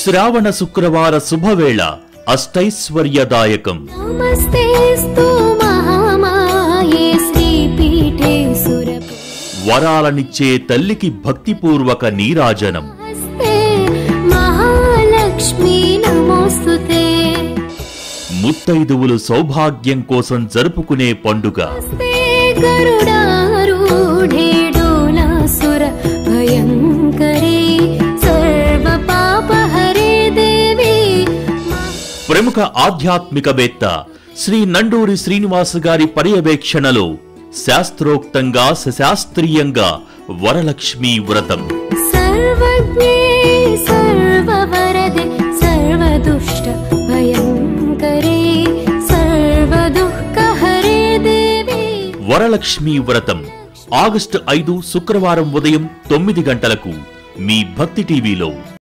శ్రావణ శుక్రవార శుభవేళ అష్టైశ్వర్యదాయకం నమస్తేస్తు మహామాయే శ్రీపీఠే సురభి వరాలనిచ్చే తల్లికి భక్తిపూర్వక నీరాజనం హస్తే మహాలక్ష్మీ నమోస్తుతే ముత్తైదువులు సౌభాగ్యం కోసం జరుపుకునే పండుగ హస్తే గరుడారూఢే డోలాసుర భయంకరీ సర్వ పాపహరే దేవి ప్రముఖ ఆధ్యాత్మికవేత్త శ్రీ నండూరి శ్రీనివాస్ గారి పర్యవేక్షణలో శాస్త్రోక్తంగా సశాస్త్రీయంగా వరలక్ష్మీ వ్రతం సర్వజ్ఞే సర్వవరదే సర్వదుష్ట భయంకరే సర్వదుఃఖహరే దేవి వరలక్ష్మీ వ్రతం ఆగస్టు ఐదు శుక్రవారం ఉదయం తొమ్మిది గంటలకు మీ భక్తి టీవీలో